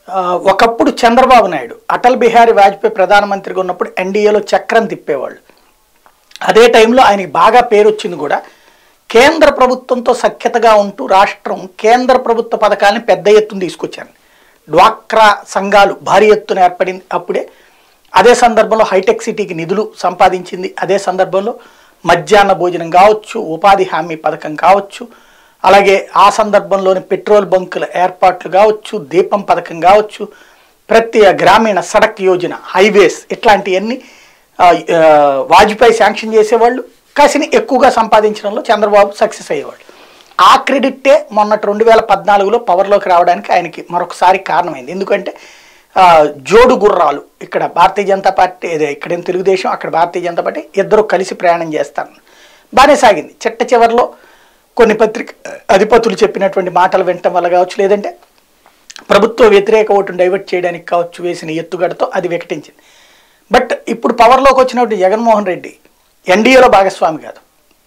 ఆ, ఒకప్పుడు చంద్రబాబు నాయుడు అటల్ బిహారీ వాజ్పేయి ప్రధానమంత్రిగా ఉన్నప్పుడు ఎన్డీఏలో చక్రం తిప్పేవాళ్ళు అదే టైంలో ఆయనకి బాగా పేరు వచ్చింది కూడా కేంద్ర ప్రభుత్వంతో సఖ్యతగా ఉంటూ రాష్ట్రం కేంద్ర ప్రభుత్వ పథకాలను పెద్ద ఎత్తున తీసుకొచ్చారు డ్వాక్రా సంఘాలు భారీ ఎత్తున ఏర్పడింది అప్పుడే అదే సందర్భంలో హైటెక్ సిటీకి నిధులు సంపాదించింది అదే సందర్భంలో మధ్యాహ్న భోజనం కావచ్చు ఉపాధి హామీ పథకం కావచ్చు అలాగే ఆ సందర్భంలోని పెట్రోల్ బంకుల ఏర్పాట్లు కావచ్చు దీపం పథకం కావచ్చు ప్రతి గ్రామీణ సడక్ యోజన హైవేస్ ఇట్లాంటివన్నీ ఆ, ఆ, వాజ్పేయి శాంక్షన్ చేసేవాళ్ళు కాసిని ఎక్కువగా సంపాదించడంలో చంద్రబాబు సక్సెస్ అయ్యేవాళ్ళు ఆ క్రెడిట్టే మొన్నటి రెండు వేల పద్నాలుగులో పవర్లోకి రావడానికి ఆయనకి మరొకసారి కారణమైంది ఎందుకంటే ఆ, జోడు గుర్రాలు ఇక్కడ భారతీయ జనతా పార్టీ ఇదే ఇక్కడేం తెలుగుదేశం అక్కడ భారతీయ జనతా పార్టీ ఇద్దరు కలిసి ప్రయాణం చేస్తారు బాగానే సాగింది చిట్ట చివరిలో కొన్ని పత్రిక అధిపతులు చెప్పినటువంటి మాటలు వినటం వల్ల కావచ్చు లేదంటే ప్రభుత్వ వ్యతిరేక ఓటును డైవర్ట్ చేయడానికి కావచ్చు వేసిన ఎత్తుగడతో అది వికటించింది బట్ ఇప్పుడు పవర్లోకి వచ్చినటువంటి జగన్మోహన్ రెడ్డి ఎన్డీఏలో భాగస్వామి కాదు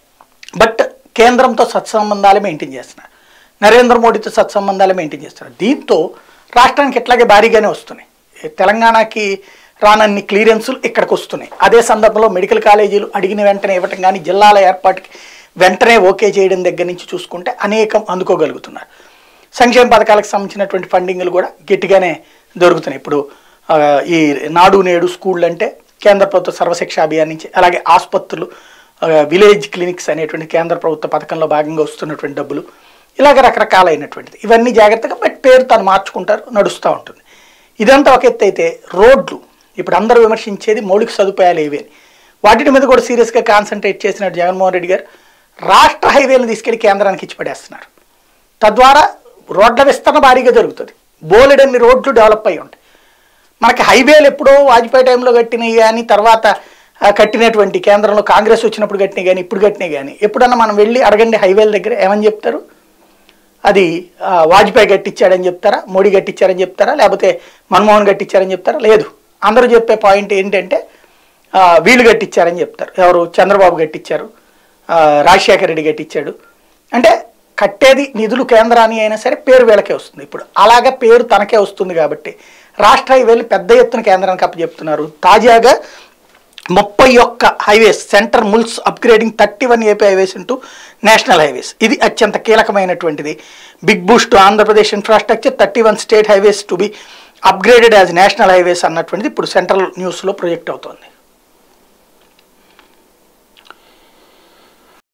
బట్ కేంద్రంతో సత్సంబంధాలు మెయింటైన్ చేస్తున్నారు నరేంద్ర మోడీతో సత్సంబంధాలు మెయింటైన్ చేస్తున్నారు దీంతో రాష్ట్రానికి ఇట్లాగే భారీగానే వస్తున్నాయి తెలంగాణకి రానన్ని క్లియరెన్సులు ఇక్కడికి వస్తున్నాయి అదే సందర్భంలో మెడికల్ కాలేజీలు అడిగిన వెంటనే ఇవ్వటం కానీ జిల్లాల ఏర్పాటుకి వెంటనే ఓకే చేయడం దగ్గర నుంచి చూసుకుంటే అనేకం అందుకోగలుగుతున్నారు సంక్షేమ పథకాలకు సంబంధించినటువంటి ఫండింగ్లు కూడా గట్టిగానే దొరుకుతున్నాయి ఇప్పుడు ఆ, ఈ నాడు నేడు స్కూళ్ళు అంటే కేంద్ర ప్రభుత్వ సర్వశిక్ష అభియాన్ నుంచి అలాగే ఆసుపత్రులు ఆ, విలేజ్ క్లినిక్స్ అనేటువంటి కేంద్ర ప్రభుత్వ పథకంలో భాగంగా వస్తున్నటువంటి డబ్బులు ఇలాగ రకరకాలైనటువంటిది ఇవన్నీ జాగ్రత్తగా బట్ పేరు తను మార్చుకుంటారు నడుస్తూ ఉంటుంది ఇదంతా ఒక ఎత్తు అయితే రోడ్లు ఇప్పుడు అందరూ విమర్శించేది మౌలిక సదుపాయాలు ఏవి అని వాటి మీద కూడా సీరియస్గా కాన్సన్ట్రేట్ చేసినట్టు జగన్మోహన్ రెడ్డి గారు రాష్ట్ర హైవేలను తీసుకెళ్లి కేంద్రానికి ఇచ్చి పడేస్తున్నారు తద్వారా రోడ్ల విస్తరణ భారీగా జరుగుతుంది బోలెడన్ని రోడ్లు డెవలప్ అయి ఉంటాయి మనకి హైవేలు ఎప్పుడో వాజ్పేయి టైంలో కట్టినవి కానీ తర్వాత ఆ, కట్టినటువంటి కేంద్రంలో కాంగ్రెస్ వచ్చినప్పుడు కట్టినవి కానీ ఇప్పుడు కట్టినవి కానీ ఎప్పుడన్నా మనం వెళ్ళి అడగండి హైవేల దగ్గర ఏమని చెప్తారు అది ఆ, వాజ్పేయి కట్టించాడని చెప్తారా మోడీ కట్టించారని చెప్తారా లేకపోతే మన్మోహన్ కట్టించారని చెప్తారా లేదు అందరూ చెప్పే పాయింట్ ఏంటంటే ఆ, వీళ్ళు కట్టించారని చెప్తారు ఎవరు చంద్రబాబు కట్టించారు ఆ, రాజశేఖర రెడ్డి కట్టించాడు అంటే కట్టేది నిధులు కేంద్రాన్ని అయినా సరే పేరు వీళ్ళకే వస్తుంది ఇప్పుడు అలాగే పేరు తనకే వస్తుంది కాబట్టి రాష్ట్ర హైవేలు పెద్ద ఎత్తున కేంద్రానికి అప్పచెప్తున్నారు తాజాగా ముప్పై ఒక్క హైవేస్ సెంటర్ ముల్స్ upgrading thirty one AP highways into national highways ఇది అత్యంత కీలకమైనటువంటిది big boost Andhra Pradesh infrastructure thirty one state highways to be upgraded as national highways అన్నటువంటిది ఇప్పుడు సెంట్రల్ న్యూస్లో ప్రొజెక్ట్ అవుతోంది